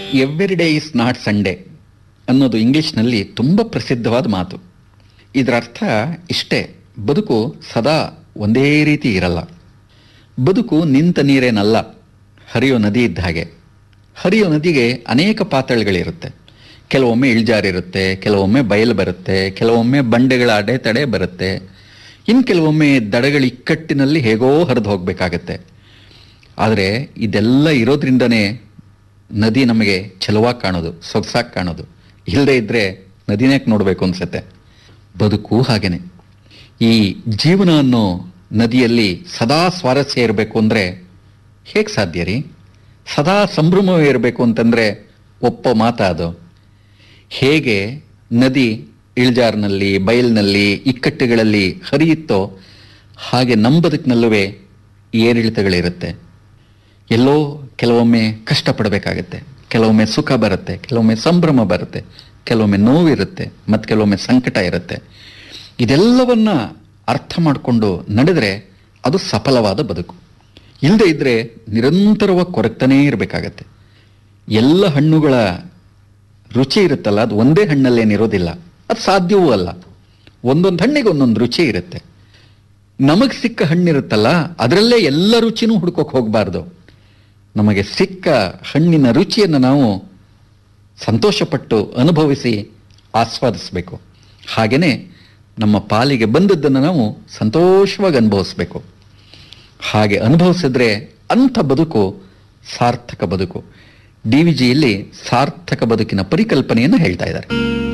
every day is not Sunday ಅನ್ನೋದು ಇಂಗ್ಲಿಷ್ನಲ್ಲಿ ತುಂಬ ಪ್ರಸಿದ್ಧವಾದ ಮಾತು ಇದರ ಅರ್ಥ ಇಷ್ಟೇ ಬದುಕು ಸದಾ ಒಂದೇ ರೀತಿ ಇರಲ್ಲ ಬದುಕು ನಿಂತ ನೀರೇನಲ್ಲ ಹರಿಯೋ ನದಿ ಇದ್ದ ಹಾಗೆ ಹರಿಯೋ ನದಿಗೆ ಅನೇಕ ಪಾತಳಿಗಳಿರುತ್ತೆ ಕೆಲವೊಮ್ಮೆ ಇಳಿಜಾರಿರುತ್ತೆ ಕೆಲವೊಮ್ಮೆ ಬಯಲು ಬರುತ್ತೆ ಕೆಲವೊಮ್ಮೆ ಬಂಡೆಗಳ ಅಡೆತಡೆ ಬರುತ್ತೆ ಇನ್ನು ಕೆಲವೊಮ್ಮೆ ದಡಗಳ ಇಕ್ಕಟ್ಟಿನಲ್ಲಿ ಹೇಗೋ ಹರಿದು ಹೋಗಬೇಕಾಗತ್ತೆ ಆದರೆ ಇದೆಲ್ಲ ಇರೋದ್ರಿಂದನೇ ನದಿ ನಮಗೆ ಚೆಲುವಾಗಿ ಕಾಣೋದು ಸೊಗಸಾಗಿ ಕಾಣೋದು ಇಲ್ಲದೆ ಇದ್ದರೆ ನದಿನೇಕ್ ನೋಡಬೇಕು ಅನ್ಸುತ್ತೆ ಬದುಕು ಹಾಗೇನೆ ಈ ಜೀವನ ಅನ್ನೋ ನದಿಯಲ್ಲಿ ಸದಾ ಸ್ವಾರಸ್ಯ ಇರಬೇಕು ಅಂದರೆ ಹೇಗೆ ಸಾಧ್ಯ ರೀ ಸದಾ ಸಂಭ್ರಮವೇ ಇರಬೇಕು ಅಂತಂದರೆ ಒಪ್ಪೋ ಮಾತಾ ಅದು ಹೇಗೆ ನದಿ ಇಳಿಜಾರಿನಲ್ಲಿ ಬಯಲಿನಲ್ಲಿ ಇಕ್ಕಟ್ಟುಗಳಲ್ಲಿ ಹರಿಯುತ್ತೋ ಹಾಗೆ ನಮ್ಮ ಬದುಕಿನಲ್ಲೂ ಏರಿಳಿತಗಳಿರುತ್ತೆ ಎಲ್ಲೋ ಕೆಲವೊಮ್ಮೆ ಕಷ್ಟಪಡಬೇಕಾಗತ್ತೆ ಕೆಲವೊಮ್ಮೆ ಸುಖ ಬರುತ್ತೆ ಕೆಲವೊಮ್ಮೆ ಸಂಭ್ರಮ ಬರುತ್ತೆ ಕೆಲವೊಮ್ಮೆ ನೋವಿರುತ್ತೆ ಮತ್ತು ಕೆಲವೊಮ್ಮೆ ಸಂಕಟ ಇರುತ್ತೆ ಇದೆಲ್ಲವನ್ನ ಅರ್ಥ ಮಾಡಿಕೊಂಡು ನಡೆದರೆ ಅದು ಸಫಲವಾದ ಬದುಕು ಇಲ್ಲದೆ ಇದ್ದರೆ ನಿರಂತರವಾಗಿ ಕೊರಗ್ತಾನೇ ಇರಬೇಕಾಗತ್ತೆ ಎಲ್ಲ ಹಣ್ಣುಗಳ ರುಚಿ ಇರುತ್ತಲ್ಲ ಅದು ಒಂದೇ ಹಣ್ಣಲ್ಲೇನಿರೋದಿಲ್ಲ ಅದು ಸಾಧ್ಯವೂ ಅಲ್ಲ ಒಂದೊಂದು ಹಣ್ಣಿಗೆ ಒಂದೊಂದು ರುಚಿ ಇರುತ್ತೆ ನಮಗೆ ಸಿಕ್ಕ ಹಣ್ಣಿರುತ್ತಲ್ಲ ಅದರಲ್ಲೇ ಎಲ್ಲ ರುಚಿನೂ ಹುಡ್ಕೋಕೆ ಹೋಗಬಾರ್ದು ನಮಗೆ ಸಿಕ್ಕ ಹಣ್ಣಿನ ರುಚಿಯನ್ನು ನಾವು ಸಂತೋಷಪಟ್ಟು ಅನುಭವಿಸಿ ಆಸ್ವಾದಿಸಬೇಕು ಹಾಗೆಯೇ ನಮ್ಮ ಪಾಲಿಗೆ ಬಂದದ್ದನ್ನು ನಾವು ಸಂತೋಷವಾಗಿ ಅನುಭವಿಸ್ಬೇಕು ಹಾಗೆ ಅನುಭವಿಸಿದ್ರೆ ಅಂಥ ಬದುಕು ಸಾರ್ಥಕ ಬದುಕು ಡಿ ವಿ ಜಿಯಲ್ಲಿ ಸಾರ್ಥಕ ಬದುಕಿನ ಪರಿಕಲ್ಪನೆಯನ್ನು ಹೇಳ್ತಾ ಇದ್ದಾರೆ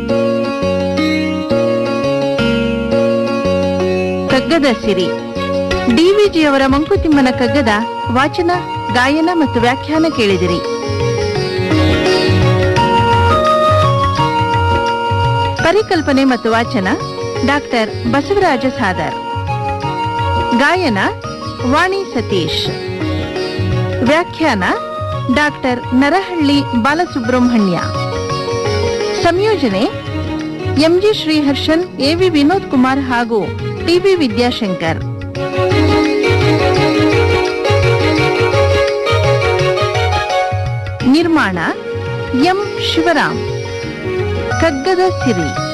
ಕಗ್ಗದ ಸಿರಿ ಡಿವಿಜಿಯವರ ಮಂಕುತಿಮ್ಮನ ಕಗ್ಗದ ವಾಚನ ಗಾಯನ ಮತ್ತು ವ್ಯಾಖ್ಯಾನ ಕೇಳಿದಿರಿ ಪರಿಕಲ್ಪನೆ ಮತ್ತು ವಾಚನ ಡಾಕ್ಟರ್ ಬಸವರಾಜ ಸಾದರ್ ಗಾಯನ ವಾಣಿ ಸತೀಶ್ ವ್ಯಾಖ್ಯಾನ ಡಾಕ್ಟರ್ ನರಹಳ್ಳಿ ಬಾಲಸುಬ್ರಹ್ಮಣ್ಯ ಸಂಯೋಜನೆ ಎಂಜಿ ಶ್ರೀಹರ್ಷನ್ ಎವಿ ವಿನೋದ್ ಕುಮಾರ್ ಹಾಗೂ ಟಿವಿ ವಿದ್ಯಾಶಂಕರ್ ನಿರ್ಮಾಣ ಎಂ ಶಿವರಾಮ್ ಕಗ್ಗದ ಸಿರಿ